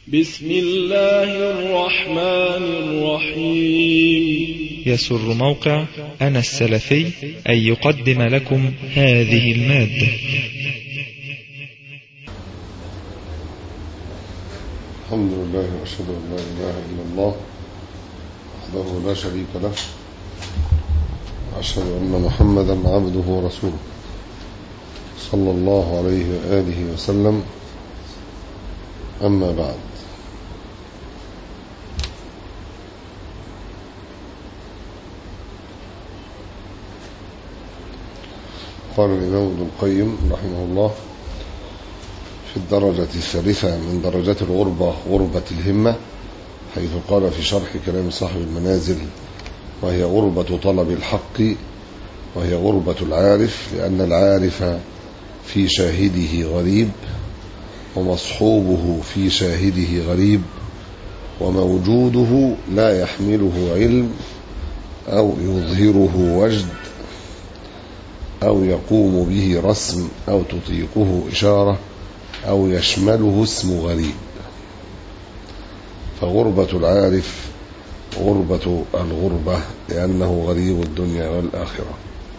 بسم الله الرحمن الرحيم يسر موقع أنا السلفي أن يقدم لكم هذه المادة الحمد لله وأشهد أن لا إله إلا الله وحده لا شريك له وأشهد أن محمدا عبده ورسوله صلى الله عليه وآله وسلم أما بعد قال الإمام ابن القيم رحمه الله في الدرجة الثالثة من درجات الغربة غربة الهمة حيث قال في شرح كلام صاحب المنازل وهي غربة طلب الحق وهي غربة العارف لأن العارف في شاهده غريب ومصحوبه في شاهده غريب وموجوده لا يحمله علم أو يظهره وجد أو يقوم به رسم أو تطيقه إشارة أو يشمله اسم غريب فغربة العارف غربة الغربة لأنه غريب الدنيا والآخرة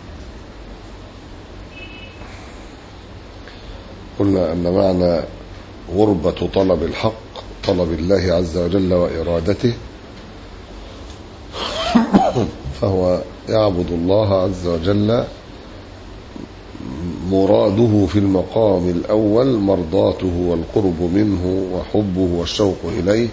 قلنا أن معنى غربة طلب الحق طلب الله عز وجل وإرادته فهو يعبد الله عز وجل مراده في المقام الأول مرضاته والقرب منه وحبه والشوق إليه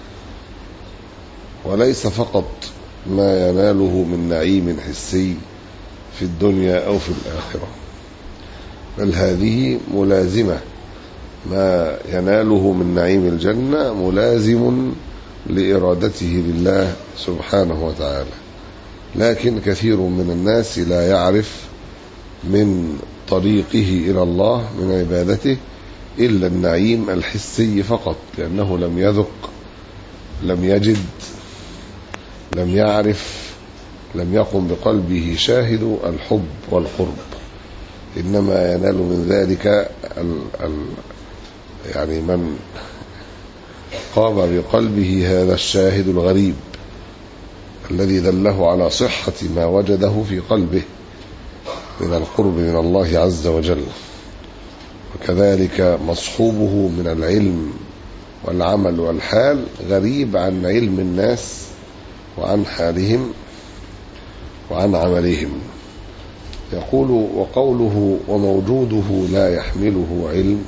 وليس فقط ما يناله من نعيم حسي في الدنيا أو في الآخرة بل هذه ملازمة ما يناله من نعيم الجنة ملازم لإرادته لله سبحانه وتعالى لكن كثير من الناس لا يعرف من طريقه إلى الله من عبادته إلا النعيم الحسي فقط لأنه لم يذق لم يجد لم يعرف لم يقم بقلبه شاهد الحب والقرب إنما ينال من ذلك ال ال يعني من قام بقلبه هذا الشاهد الغريب الذي دله على صحة ما وجده في قلبه من القرب من الله عز وجل وكذلك مصحوبه من العلم والعمل والحال غريب عن علم الناس وعن حالهم وعن عملهم يقول وقوله وموجوده لا يحمله علم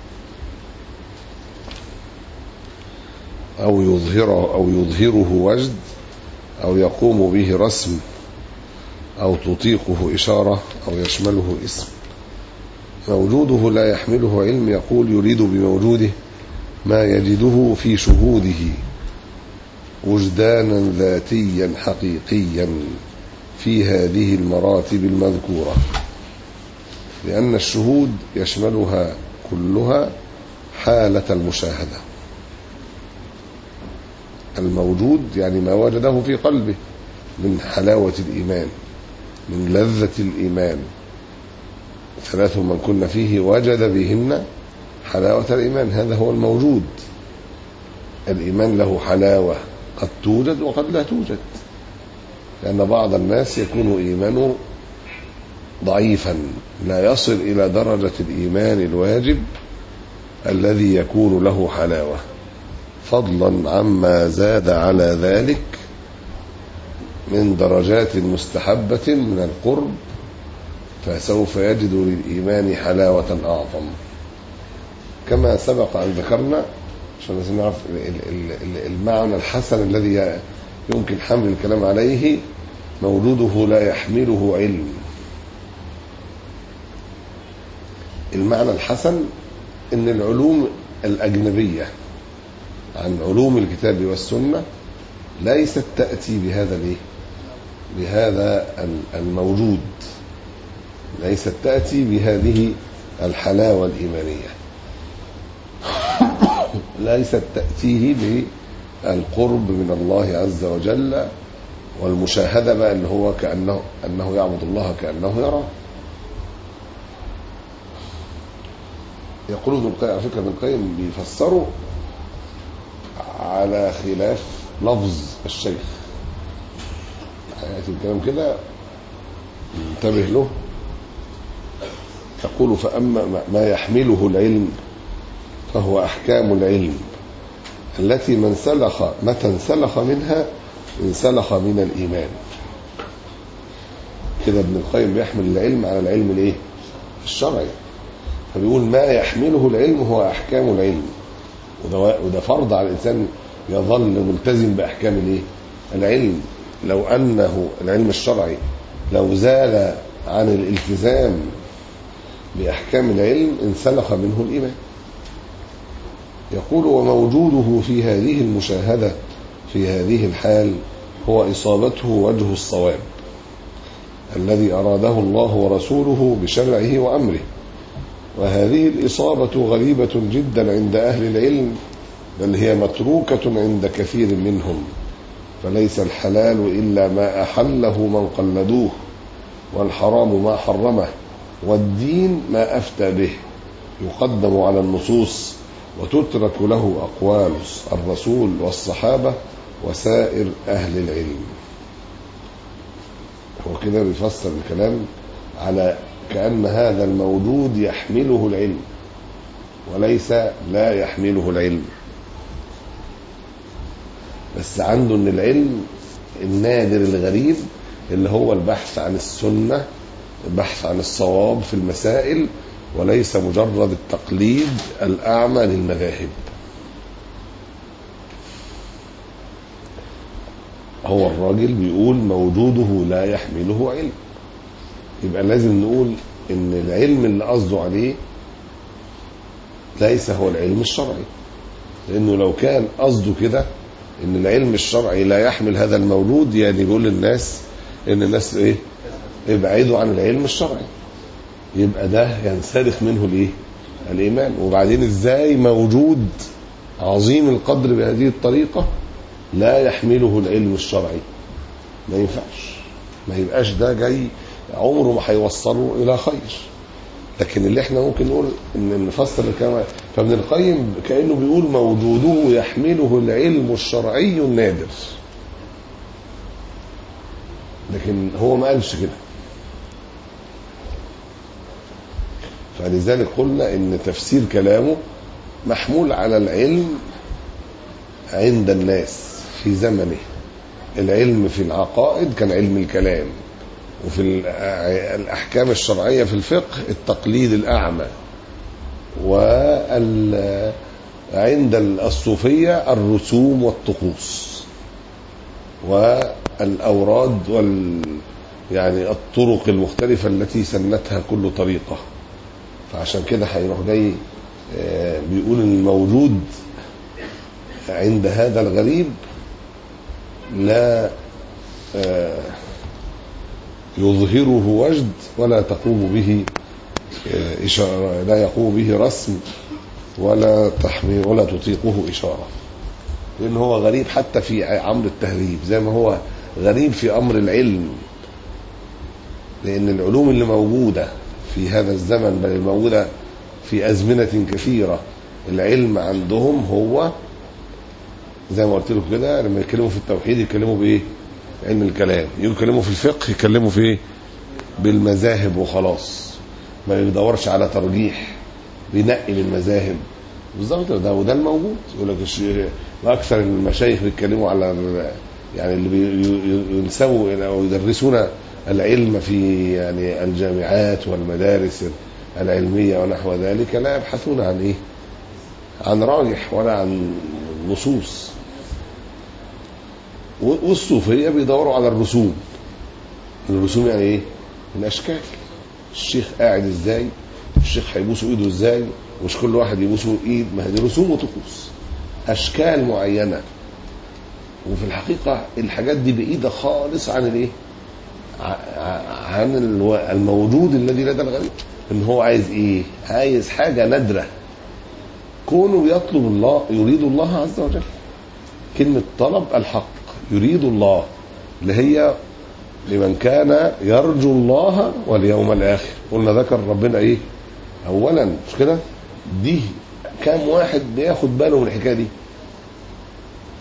أو يظهره أو يظهره وجد أو يقوم به رسم أو تطيقه إشارة أو يشمله اسم موجوده لا يحمله علم يقول يريد بموجوده ما يجده في شهوده وجدانا ذاتيا حقيقيا في هذه المراتب المذكورة لأن الشهود يشملها كلها حالة المشاهدة الموجود يعني ما وجده في قلبه من حلاوة الإيمان من لذة الإيمان ثلاث من كنا فيه وجد بهن حلاوة الإيمان هذا هو الموجود الإيمان له حلاوة قد توجد وقد لا توجد لأن بعض الناس يكون إيمانه ضعيفا لا يصل إلى درجة الإيمان الواجب الذي يكون له حلاوة فضلا عما زاد على ذلك من درجات مستحبة من القرب فسوف يجد للإيمان حلاوة أعظم كما سبق أن ذكرنا عشان نعرف المعنى الحسن الذي يمكن حمل الكلام عليه موجوده لا يحمله علم المعنى الحسن ان العلوم الأجنبية عن علوم الكتاب والسنة ليست تأتي بهذا الايه بهذا الموجود ليست تأتي بهذه الحلاوة الإيمانية ليست تأتيه بالقرب من الله عز وجل والمشاهدة بقى اللي هو كأنه أنه يعبد الله كأنه يرى يقول ابن القيم على فكرة ابن القيم بيفسروا على خلاف لفظ الشيخ هيأتي الكلام كده انتبه له يقول فأما ما يحمله العلم فهو أحكام العلم التي من سلخ متى انسلخ منها انسلخ من الإيمان كده ابن القيم بيحمل العلم على العلم الايه الشرعي فبيقول ما يحمله العلم هو أحكام العلم وده, وده فرض على الإنسان يظل ملتزم بأحكام الايه العلم لو أنه العلم الشرعي لو زال عن الالتزام بأحكام العلم انسلخ منه الإيمان يقول وموجوده في هذه المشاهدة في هذه الحال هو إصابته وجه الصواب الذي أراده الله ورسوله بشرعه وأمره وهذه الإصابة غريبة جدا عند أهل العلم بل هي متروكة عند كثير منهم فليس الحلال إلا ما أحله من قلدوه والحرام ما حرمه والدين ما أفتى به يقدم على النصوص وتترك له أقوال الرسول والصحابة وسائر أهل العلم هو كده بيفسر الكلام على كأن هذا الموجود يحمله العلم وليس لا يحمله العلم بس عنده ان العلم النادر الغريب اللي هو البحث عن السنة البحث عن الصواب في المسائل وليس مجرد التقليد الأعمى للمذاهب هو الراجل بيقول موجوده لا يحمله علم يبقى لازم نقول ان العلم اللي قصده عليه ليس هو العلم الشرعي لانه لو كان قصده كده ان العلم الشرعي لا يحمل هذا الموجود يعني بيقول للناس ان الناس ايه ابعدوا عن العلم الشرعي يبقى ده ينسلخ منه الايه الايمان وبعدين ازاي موجود عظيم القدر بهذه الطريقه لا يحمله العلم الشرعي ما ينفعش ما يبقاش ده جاي عمره ما هيوصله الى خير لكن اللي احنا ممكن نقول ان نفسر الكلام فابن القيم كانه بيقول موجوده يحمله العلم الشرعي النادر لكن هو ما قالش كده فلذلك قلنا ان تفسير كلامه محمول على العلم عند الناس في زمنه العلم في العقائد كان علم الكلام وفي الأحكام الشرعية في الفقه التقليد الأعمى وعند الصوفية الرسوم والطقوس والأوراد وال يعني الطرق المختلفة التي سنتها كل طريقة فعشان كده هيروح جاي بيقول الموجود عند هذا الغريب لا يظهره وجد ولا تقوم به إشارة لا يقوم به رسم ولا تحميل ولا تطيقه إشارة لأن هو غريب حتى في أمر التهذيب زي ما هو غريب في أمر العلم لأن العلوم اللي موجودة في هذا الزمن بل الموجودة في أزمنة كثيرة العلم عندهم هو زي ما قلت لكم كده لما يتكلموا في التوحيد يتكلموا بايه؟ علم الكلام يتكلموا في الفقه يتكلموا في ايه؟ بالمذاهب وخلاص ما يدورش على ترجيح بينقي من المذاهب بالظبط ده وده الموجود يقول لك واكثر المشايخ بيتكلموا على يعني اللي ينسوا او يدرسون العلم في يعني الجامعات والمدارس العلميه ونحو ذلك لا يبحثون عن ايه؟ عن راجح ولا عن نصوص والصوفية بيدوروا على الرسوم الرسوم يعني ايه الاشكال الشيخ قاعد ازاي الشيخ هيبوسوا ايده ازاي مش كل واحد يبوسوا ايد ما هي دي رسوم وطقوس اشكال معينة وفي الحقيقة الحاجات دي بعيدة خالص عن الايه عن الموجود الذي لدى الغريب ان هو عايز ايه عايز حاجة نادرة كونه يطلب الله يريد الله عز وجل كلمة طلب الحق يريد الله اللي هي لمن كان يرجو الله واليوم الآخر قلنا ذكر ربنا ايه اولا مش كده دي كام واحد بياخد باله من الحكايه دي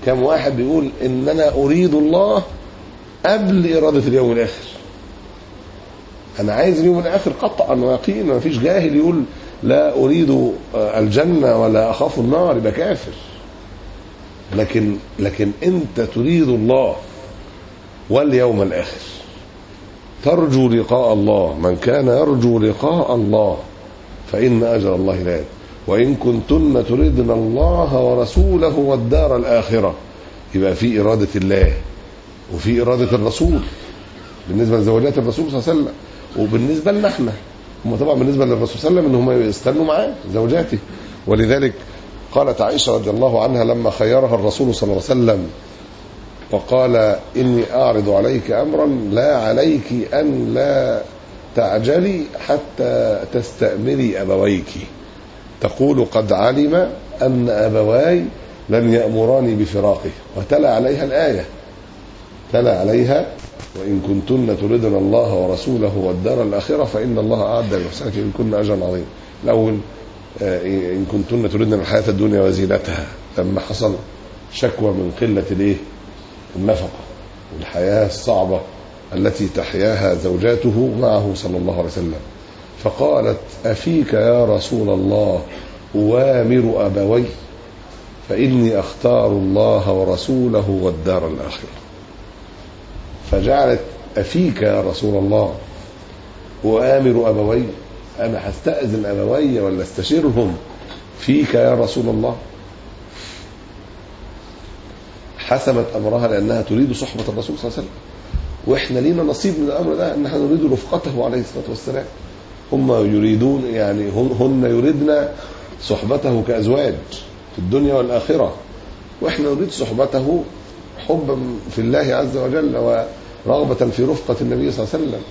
كم واحد بيقول ان انا اريد الله قبل اراده اليوم الاخر انا عايز اليوم الاخر قطعا ويقينا ما فيش جاهل يقول لا اريد الجنه ولا اخاف النار يبقى كافر لكن لكن انت تريد الله واليوم الاخر ترجو لقاء الله من كان يرجو لقاء الله فان اجر الله لا وان كنتن تردن الله ورسوله والدار الاخره يبقى في اراده الله وفي اراده الرسول بالنسبه لزوجات الرسول صلى الله عليه وسلم وبالنسبه لنا احنا هم طبعا بالنسبه للرسول صلى الله عليه وسلم ان هم يستنوا معاه زوجاته ولذلك قالت عائشه رضي الله عنها لما خيرها الرسول صلى الله عليه وسلم وقال اني اعرض عليك امرا لا عليك ان لا تعجلي حتى تستامري ابويك تقول قد علم ان ابواي لن يامراني بفراقه وتلا عليها الايه تلا عليها وإن كنتن تردن الله ورسوله والدار الآخرة فإن الله أعد للمحسنات إن كن أجرا عظيما الأول إن كنتن تردن الحياة الدنيا وزينتها لما حصل شكوى من قلة الإيه؟ النفقة والحياة الصعبة التي تحياها زوجاته معه صلى الله عليه وسلم فقالت أفيك يا رسول الله أوامر أبوي فإني أختار الله ورسوله والدار الآخرة فجعلت أفيك يا رسول الله وآمر أبوي أنا هستأذن أبوي ولا استشيرهم فيك يا رسول الله حسمت أمرها لأنها تريد صحبة الرسول صلى الله عليه وسلم وإحنا لينا نصيب من الأمر ده أن احنا نريد رفقته عليه الصلاة والسلام هم يريدون يعني هن يريدن صحبته كأزواج في الدنيا والآخرة وإحنا نريد صحبته حبا في الله عز وجل ورغبة في رفقة النبي صلى الله عليه وسلم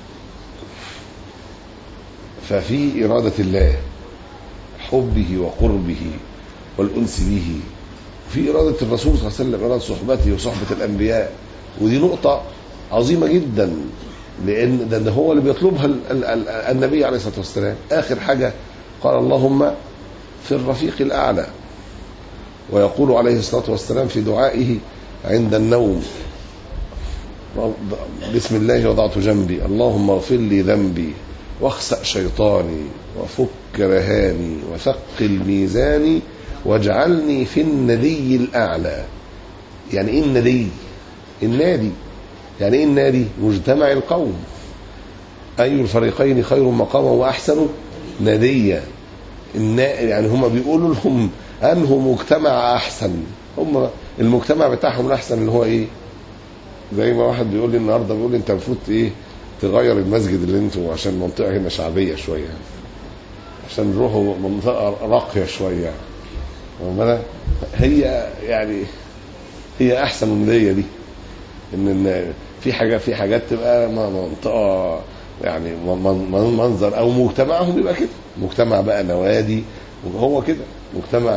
ففي إرادة الله حبه وقربه والأنس به في إرادة الرسول صلى الله عليه وسلم إرادة صحبته وصحبة الأنبياء ودي نقطة عظيمة جدا لأن ده, ده هو اللي بيطلبها ال ال ال النبي عليه الصلاة والسلام آخر حاجة قال اللهم في الرفيق الأعلى ويقول عليه الصلاة والسلام في دعائه عند النوم بسم الله وضعت جنبي اللهم اغفر لي ذنبي واخسأ شيطاني وفك رهاني وثقل ميزاني واجعلني في الندي الأعلى يعني إيه الندي النادي يعني إيه النادي مجتمع القوم أي الفريقين خير مقاما وأحسن ناديا يعني هم بيقولوا لهم أنه مجتمع أحسن هم المجتمع بتاعهم الأحسن اللي هو إيه زي ما واحد بيقول لي النهارده بيقول لي انت المفروض ايه تغير المسجد اللي انتوا عشان المنطقه هنا شعبيه شويه عشان نروحوا منطقه راقيه شويه هي يعني هي احسن من دي دي ان ان في حاجه في حاجات تبقى منطقه يعني منظر او مجتمعهم يبقى كده مجتمع بقى نوادي وهو كده مجتمع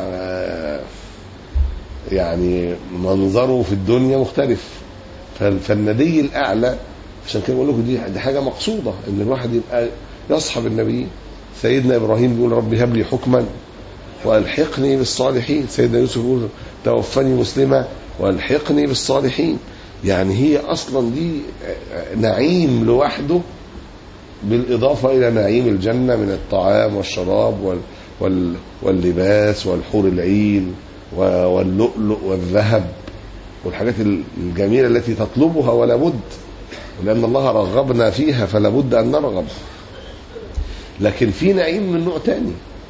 يعني منظره في الدنيا مختلف فالندي الاعلى عشان كده بقول لكم دي دي حاجه مقصوده ان الواحد يبقى يصحب النبي سيدنا ابراهيم بيقول ربي هب لي حكما والحقني بالصالحين سيدنا يوسف يقول توفني مسلما والحقني بالصالحين يعني هي اصلا دي نعيم لوحده بالاضافه الى نعيم الجنه من الطعام والشراب وال وال واللباس والحور العين واللؤلؤ والذهب والحاجات الجميله التي تطلبها ولا بد لان الله رغبنا فيها فلا بد ان نرغب لكن في نعيم من نوع تاني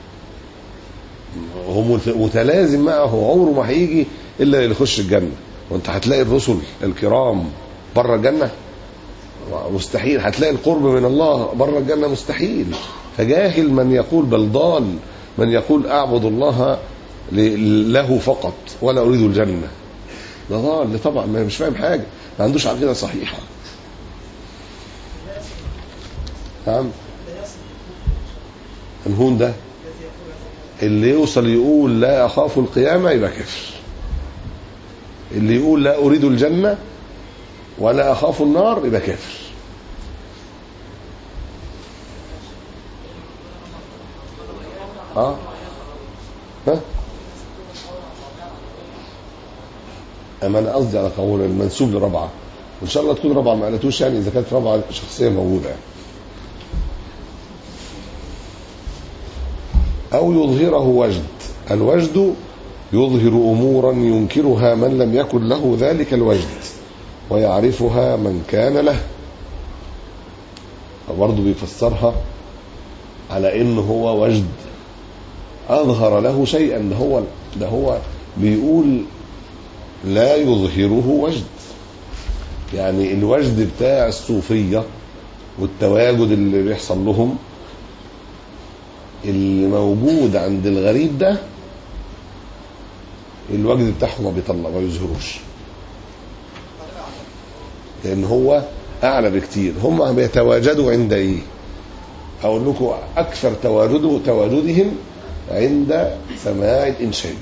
هو متلازم معه عمره ما هيجي الا اللي يخش الجنه وانت هتلاقي الرسل الكرام بره الجنه مستحيل هتلاقي القرب من الله بره الجنه مستحيل فجاهل من يقول بل ضال من يقول اعبد الله له فقط ولا اريد الجنه ده ضال طبعا مش فاهم حاجه ما عندوش عقيده صحيحه نعم الهون ده اللي يوصل يقول لا اخاف القيامه يبقى كفر اللي يقول لا اريد الجنه ولا اخاف النار يبقى كافر اه ها اما انا قصدي على قول المنسوب لربعه وان شاء الله تكون ربعه ما قالتوش يعني اذا كانت ربعه شخصيه موجوده يعني. او يظهره وجد الوجد يظهر امورا ينكرها من لم يكن له ذلك الوجد ويعرفها من كان له برضه بيفسرها على ان هو وجد اظهر له شيئا ده هو ده هو بيقول لا يظهره وجد يعني الوجد بتاع الصوفيه والتواجد اللي بيحصل لهم اللي موجود عند الغريب ده الوجد بتاعهم ما بيطلع ما بيظهروش لان هو اعلى بكتير هم بيتواجدوا عند ايه اقول لكم اكثر تواجده تواجدهم عند سماع الانشاد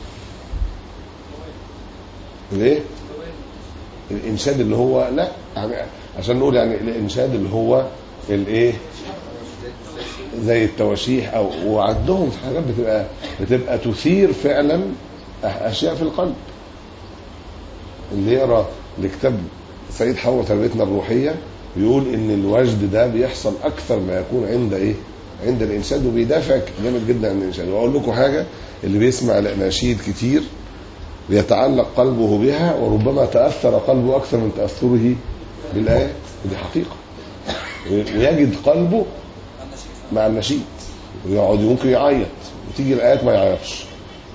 ليه الانشاد اللي هو لا يعني عشان نقول يعني الانشاد اللي هو الايه زي التواشيح او وعندهم حاجات بتبقى بتبقى تثير فعلا اشياء في القلب اللي يقرا لكتاب سيد حوا تربيتنا الروحيه بيقول ان الوجد ده بيحصل اكثر ما يكون عند ايه؟ عند الانشاد وبيدافع جامد جدا عن الانشاد واقول لكم حاجه اللي بيسمع الاناشيد كتير بيتعلق قلبه بها وربما تاثر قلبه اكثر من تاثره بالايات ودي حقيقه ويجد قلبه مع النشيد ويقعد ممكن يعيط وتيجي الايات ما يعيطش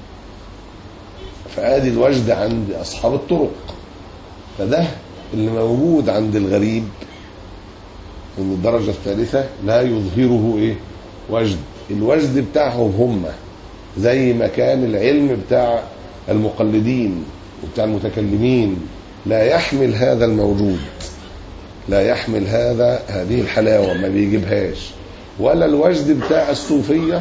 فادي الوجد عند اصحاب الطرق فده اللي موجود عند الغريب من الدرجة الثالثة لا يظهره ايه وجد الوجد بتاعهم هم زي ما كان العلم بتاع المقلدين وبتاع المتكلمين لا يحمل هذا الموجود لا يحمل هذا هذه الحلاوة ما بيجيبهاش ولا الوجد بتاع الصوفية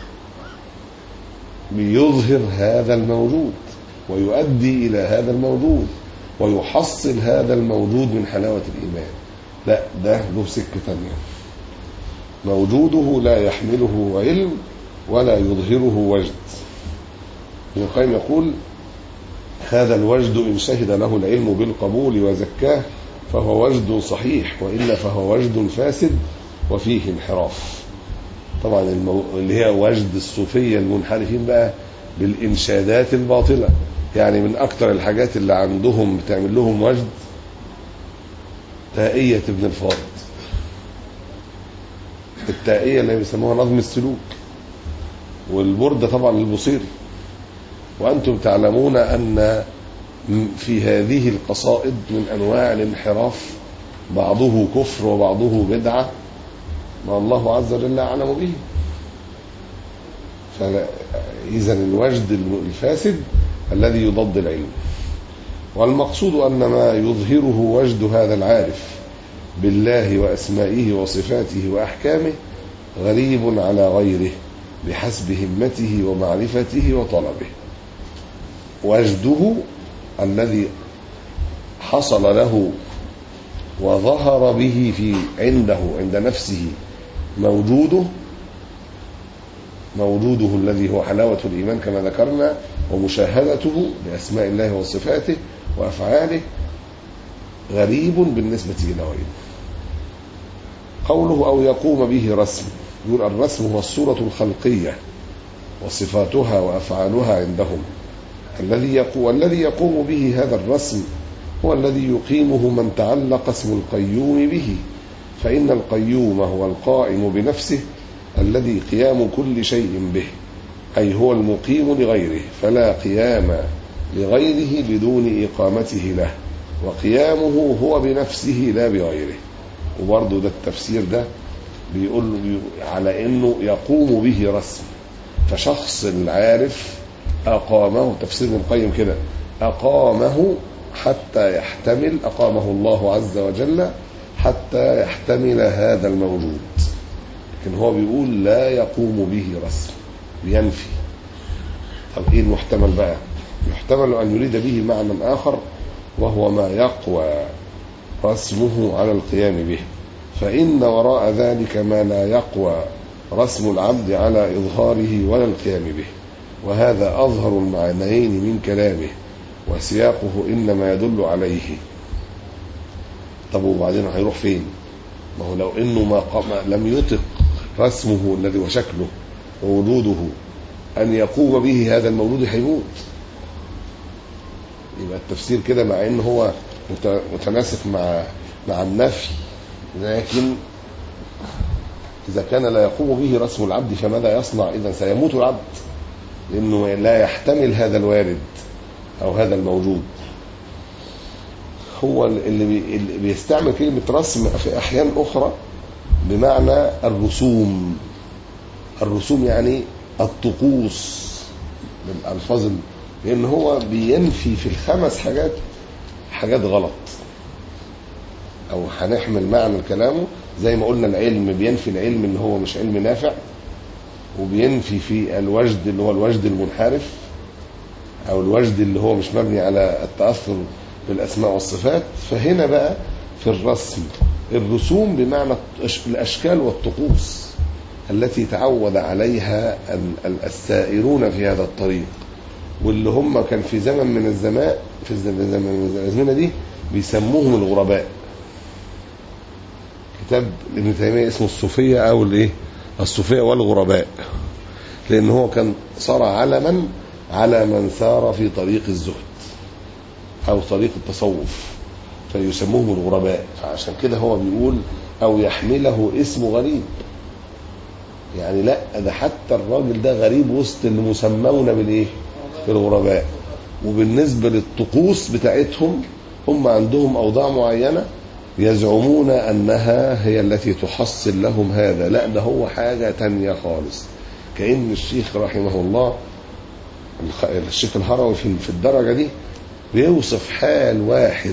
بيظهر هذا الموجود ويؤدي إلى هذا الموجود ويحصل هذا الموجود من حلاوة الإيمان لا ده له سكة ثانية موجوده لا يحمله علم ولا يظهره وجد ابن القيم يقول هذا الوجد إن شهد له العلم بالقبول وزكاه فهو وجد صحيح وإلا فهو وجد فاسد وفيه انحراف طبعا المو... اللي هي وجد الصوفية المنحرفين بقى بالإنشادات الباطلة يعني من أكتر الحاجات اللي عندهم بتعمل لهم وجد تائية ابن الفارض التائية اللي بيسموها نظم السلوك والبردة طبعا للبصيري وأنتم تعلمون أن في هذه القصائد من أنواع الانحراف بعضه كفر وبعضه بدعة ما الله عز وجل أعلم به فإذا الوجد الفاسد الذي يضد العلم والمقصود أن ما يظهره وجد هذا العارف بالله وأسمائه وصفاته وأحكامه غريب على غيره بحسب همته ومعرفته وطلبه وجده الذي حصل له وظهر به في عنده عند نفسه موجوده موجوده الذي هو حلاوة الإيمان كما ذكرنا ومشاهدته لأسماء الله وصفاته وأفعاله غريب بالنسبة إلى غيره قوله أو يقوم به رسم يقول الرسم هو الصورة الخلقية وصفاتها وأفعالها عندهم الذي يقوم والذي يقوم به هذا الرسم هو الذي يقيمه من تعلق اسم القيوم به فإن القيوم هو القائم بنفسه الذي قيام كل شيء به أي هو المقيم لغيره فلا قيام لغيره بدون إقامته له وقيامه هو بنفسه لا بغيره وبرضه ده التفسير ده بيقول على انه يقوم به رسم فشخص العارف اقامه تفسير ابن القيم كده اقامه حتى يحتمل اقامه الله عز وجل حتى يحتمل هذا الموجود لكن هو بيقول لا يقوم به رسم بينفي طب ايه المحتمل بقى يحتمل ان يريد به معنى اخر وهو ما يقوى رسمه على القيام به فإن وراء ذلك ما لا يقوى رسم العبد على إظهاره ولا القيام به وهذا أظهر المعنيين من كلامه وسياقه إنما يدل عليه طب وبعدين هيروح فين ما هو لو انه ما قام لم يطق رسمه الذي وشكله ووجوده ان يقوم به هذا المولود هيموت يبقى التفسير كده مع ان هو مت- متناسق مع مع النفي لكن اذا كان لا يقوم به رسم العبد فماذا يصنع اذا سيموت العبد لانه لا يحتمل هذا الوارد او هذا الموجود هو اللي, بي اللي بيستعمل كلمة رسم في أحيان أخرى بمعنى الرسوم الرسوم يعني الطقوس بالألفاظ ال- لأن هو بينفي في الخمس حاجات حاجات غلط أو هنحمل معنى كلامه زي ما قلنا العلم بينفي العلم اللي هو مش علم نافع وبينفي في الوجد اللي هو الوجد المنحرف أو الوجد اللي هو مش مبني على التأثر بالأسماء والصفات فهنا بقى في الرسم الرسوم بمعنى الأشكال والطقوس التي تعود عليها ال- ال- السائرون في هذا الطريق واللي هم كان في زمن من الزمان في الزمن زمن من الأزمنة دي بيسموهم الغرباء كتاب ابن تيمية اسمه الصوفية أو الإيه الصوفية والغرباء لأن هو كان صار علما على من سار في طريق الزهد أو طريق التصوف فيسموهم الغرباء فعشان كده هو بيقول أو يحمله اسم غريب يعني لا ده حتى الراجل ده غريب وسط المسمون بالإيه بالغرباء وبالنسبة للطقوس بتاعتهم هم عندهم أوضاع معينة يزعمون أنها هي التي تحصل لهم هذا لا ده هو حاجة تانية خالص كأن الشيخ رحمه الله الخ- الشيخ الهروي في في الدرجة دي بيوصف حال واحد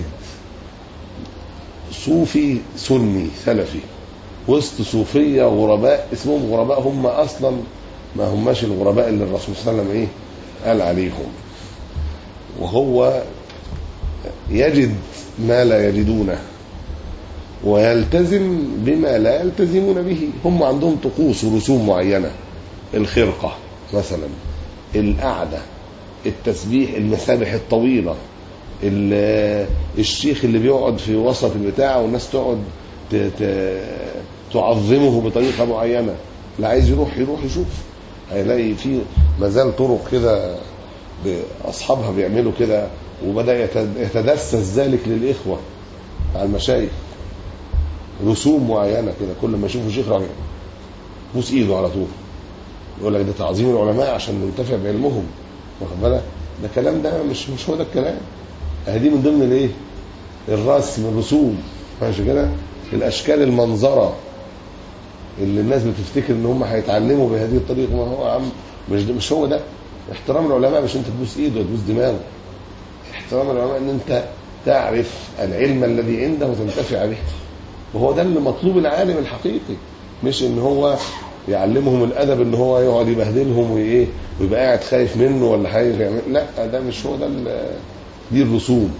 صوفي سني سلفي وسط صوفية غرباء اسمهم غرباء هم أصلا ما هماش الغرباء اللي الرسول صلى الله عليه وسلم إيه قال عليهم وهو يجد ما لا يجدونه ويلتزم بما لا يلتزمون به هم عندهم طقوس ورسوم معينة الخرقة مثلا القعدة التسبيح المسابح الطويلة ال- الشيخ اللي بيقعد في وسط البتاع والناس تقعد ت- ت- تعظمه بطريقة معينة اللي عايز يروح يروح يشوف هيلاقي في مازال طرق كده ب- أصحابها بيعملوا كده وبدأ يت- يتدسس ذلك للإخوة على المشايخ رسوم معينة كده كل ما يشوفوا شيخ راجل بوس ايده على طول يقول لك ده تعظيم العلماء عشان ننتفع بعلمهم واخد بالك ده كلام ده مش مش هو ده الكلام اهي دي من ضمن الايه الرسم الرسوم ماشي كده الاشكال المنظره اللي الناس بتفتكر ان هم هيتعلموا بهذه الطريقه ما هو يا عم مش ده مش هو ده احترام العلماء مش انت تبوس ايده وتبوس دماغه احترام العلماء ان انت تعرف العلم الذي عنده وتنتفع به وهو ده اللي مطلوب العالم الحقيقي مش ان هو يعلمهم الادب ان هو يقعد يبهدلهم وايه ويبقى قاعد خايف منه ولا حاجه يعمل لا ده مش هو ده ال- دي الرسوم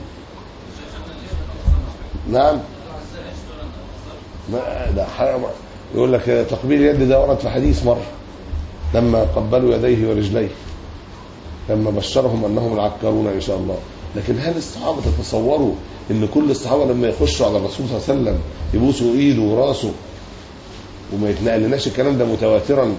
نعم ما ده حاجة يقول لك تقبيل اليد ده ورد في حديث مره لما قبلوا يديه ورجليه لما بشرهم انهم العكارون ان شاء الله لكن هل الصحابه تتصوروا ان كل الصحابه لما يخشوا على الرسول صلى الله عليه وسلم يبوسوا ايده وراسه وما يتنقلناش الكلام ده متواترا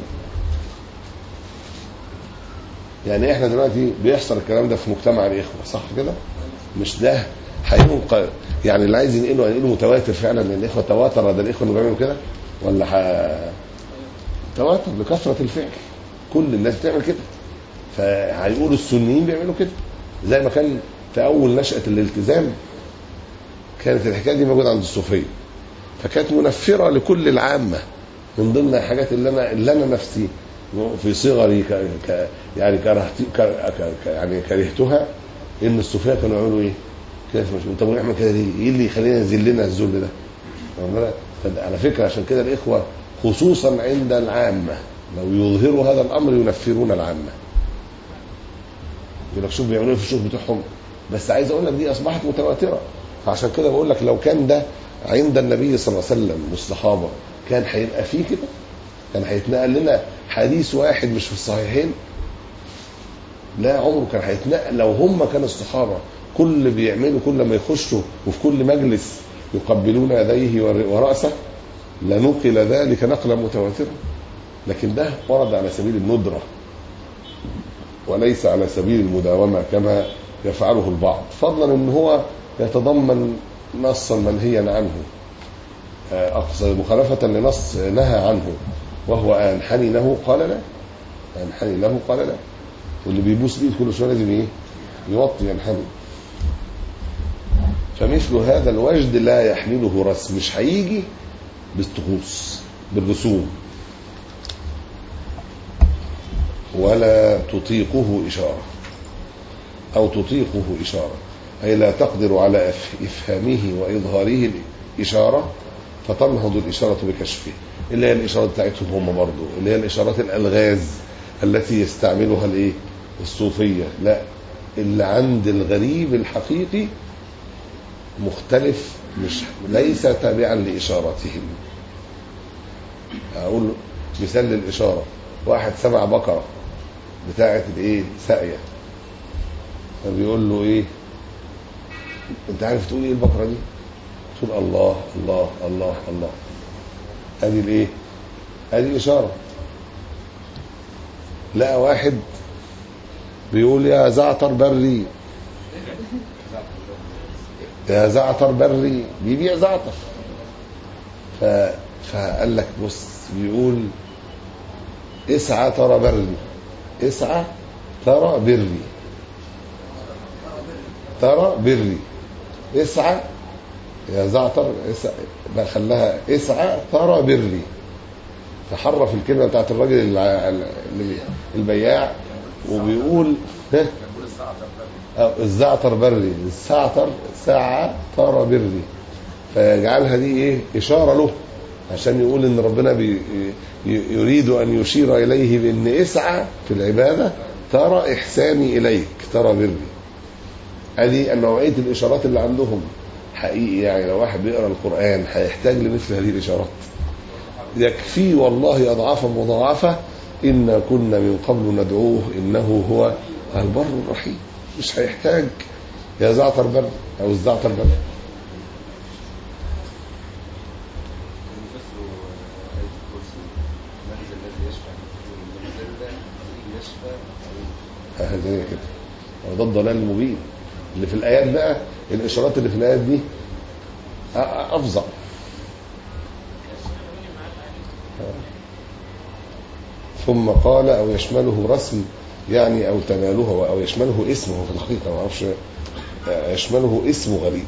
يعني احنا دلوقتي بيحصل الكلام ده في مجتمع الاخوه صح كده مش ده هينقل يعني اللي عايز ينقله هينقله متواتر فعلا لان الاخوه تواتر ده الاخوه اللي بيعملوا كده ولا ح... تواتر لكثره الفعل كل الناس بتعمل كده فهيقولوا السنيين بيعملوا كده زي ما كان في اول نشاه الالتزام كانت الحكايه دي موجوده عند الصوفيه فكانت منفره لكل العامه من ضمن الحاجات اللي انا اللي انا نفسي في صغري ك... ك... يعني كرهت ك... ك... ك... يعني كرهتها ان الصوفيه كانوا يعملوا ايه؟ كده مش طب ونعمل كده ليه؟ ايه اللي يخلينا ينزل لنا الذل ده؟ واخد بالك؟ فد- على فكره عشان كده الاخوه خصوصا عند العامه لو يظهروا هذا الامر ينفرون العامه. يقول لك شوف بيعملوا ايه في الشغل بتوعهم بس عايز اقول لك دي اصبحت متواتره فعشان كده بقول لك لو كان ده عند النبي صلى الله عليه وسلم والصحابه كان هيبقى فيه كده كان هيتنقل لنا حديث واحد مش في الصحيحين لا عمره كان هيتنقل لو هم كانوا الصحابة كل بيعملوا كل ما يخشوا وفي كل مجلس يقبلون يديه ور- ورأسه لنقل ذلك نقلا متواترا لكن ده ورد على سبيل الندرة وليس على سبيل المداومة كما يفعله البعض فضلا ان هو يتضمن نصا منهيا عنه آه، أقصد مخالفة لنص نهى عنه وهو أنحني له قال لا أنحني له قال لا واللي بيبوس بإيد كل شوية لازم إيه يوطي ينحني فمثل هذا الوجد لا يحمله رسم مش هيجي بالطقوس بالرسوم ولا تطيقه إشارة أو تطيقه إشارة أي لا تقدر على إف- إفهامه وإظهاره الإشارة فتنهض الإشارة بكشفه اللي هي الإشارات بتاعتهم هم برضو اللي هي الإشارات الألغاز التي يستعملها الإيه الصوفية لا اللي عند الغريب الحقيقي مختلف مش ليس تابعا لإشارتهم أقول مثال للإشارة واحد سمع بقرة بتاعة الإيه ساقية فبيقول له إيه أنت عارف تقول إيه البقرة دي؟ تقول الله الله الله الله ادي الايه ادي اشاره لقى واحد بيقول يا زعتر بري يا زعتر بري بيبيع زعتر ف... فقال لك بص بيقول اسعى ترى بري اسعى ترى بري ترى بري اسعى يا زعتر اسعى بقى خلاها اسعى ترى بري تحرف الكلمه بتاعت الراجل الع- اللي- البياع وبيقول ها أو الزعتر بري الزعتر ساعة ترى بري فيجعلها دي ايه اشاره له عشان يقول ان ربنا بي ي- يريد ان يشير اليه بان اسعى في العباده ترى احساني اليك ترى بري ادي نوعيه الاشارات اللي عندهم حقيقي يعني لو واحد بيقرا القران هيحتاج لمثل هذه الاشارات يكفي والله اضعافا مضاعفه انا كنا من قبل ندعوه انه هو البر الرحيم مش هيحتاج يا زعتر بر او الزعتر بر يفسر آية الكرسي من ذا الذي يشفع من ذا الذي يشفع هذا كده وده الضلال المبين اللي في الايات بقى الاشارات اللي في الايات دي أ- أ- افظع ثم قال او يشمله رسم يعني او تناله او يشمله اسمه في الحقيقه ما اعرفش آه، يشمله اسم غريب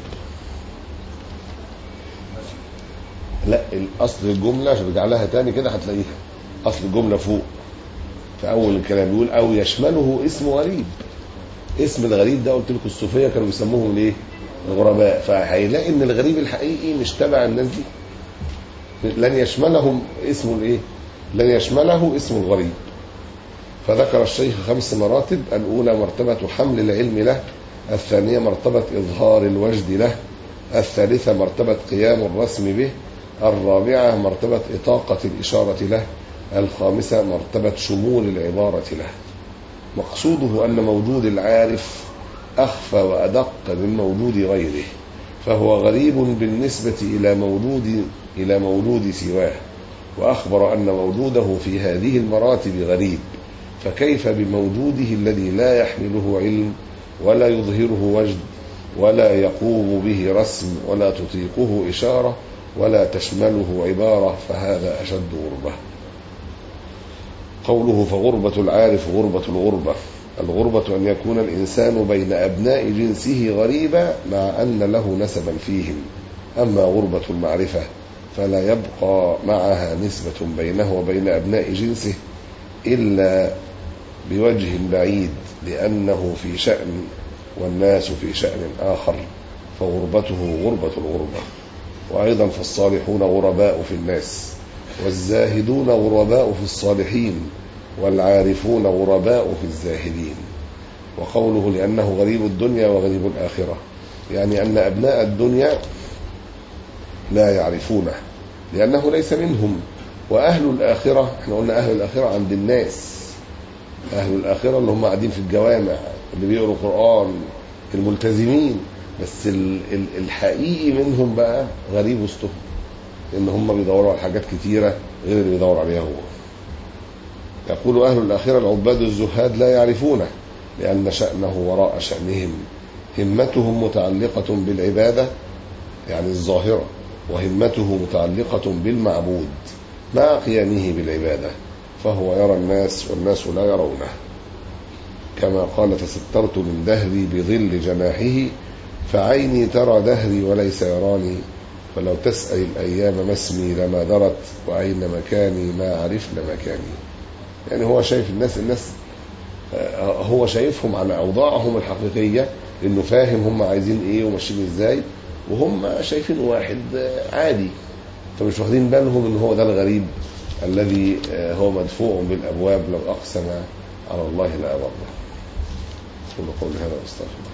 لا الاصل الجمله عشان ارجع لها تاني كده هتلاقيها اصل الجمله فوق في اول الكلام بيقول او يشمله اسم غريب اسم الغريب ده قلت لكم الصوفيه كانوا بيسموهم الايه الغرباء فهيلاقي ان الغريب الحقيقي مش تبع الناس دي لن يشملهم اسم الايه لن يشمله اسم الغريب فذكر الشيخ خمس مراتب الاولى مرتبه حمل العلم له الثانيه مرتبه اظهار الوجد له الثالثه مرتبه قيام الرسم به الرابعه مرتبه اطاقه الاشاره له الخامسه مرتبه شمول العباره له مقصوده أن موجود العارف أخفى وأدق من موجود غيره فهو غريب بالنسبة إلى موجود إلى موجود سواه وأخبر أن موجوده في هذه المراتب غريب فكيف بموجوده الذي لا يحمله علم ولا يظهره وجد ولا يقوم به رسم ولا تطيقه إشارة ولا تشمله عبارة فهذا أشد غربة قوله فغربة العارف غربة الغربة الغربة أن يكون الإنسان بين أبناء جنسه غريبا مع أن له نسبا فيهم أما غربة المعرفة فلا يبقى معها نسبة بينه وبين أبناء جنسه إلا بوجه بعيد لأنه في شأن والناس في شأن آخر فغربته غربة الغربة وأيضا فالصالحون غرباء في الناس والزاهدون غرباء في الصالحين والعارفون غرباء في الزاهدين وقوله لأنه غريب الدنيا وغريب الآخرة يعني أن أبناء الدنيا لا يعرفونه لأنه ليس منهم وأهل الآخرة احنا قلنا أهل الآخرة عند الناس أهل الآخرة اللي هم قاعدين في الجوامع اللي بيقروا قرآن الملتزمين بس ال- ال- الحقيقي منهم بقى غريب وسطهم لأن هم بيدوروا على حاجات كتيرة غير اللي بيدور عليها هو يقول أهل الآخرة العباد الزهاد لا يعرفونه لأن شأنه وراء شأنهم همتهم متعلقة بالعبادة يعني الظاهرة وهمته متعلقة بالمعبود مع قيامه بالعبادة فهو يرى الناس والناس لا يرونه كما قال تسترت من دهري بظل جناحه فعيني ترى دهري وليس يراني فلو تسأل الأيام ما اسمي لما درت وأين مكاني ما عرفن مكاني يعني هو شايف الناس الناس آه، هو شايفهم على أوضاعهم الحقيقية إنه فاهم هم عايزين إيه وماشيين إزاي وهم شايفين واحد آه، عادي فمش واخدين بالهم إن هو ده الغريب الذي آه، هو مدفوع بالأبواب لو أقسم على الله لا أبره قولوا قولي هذا واستغفر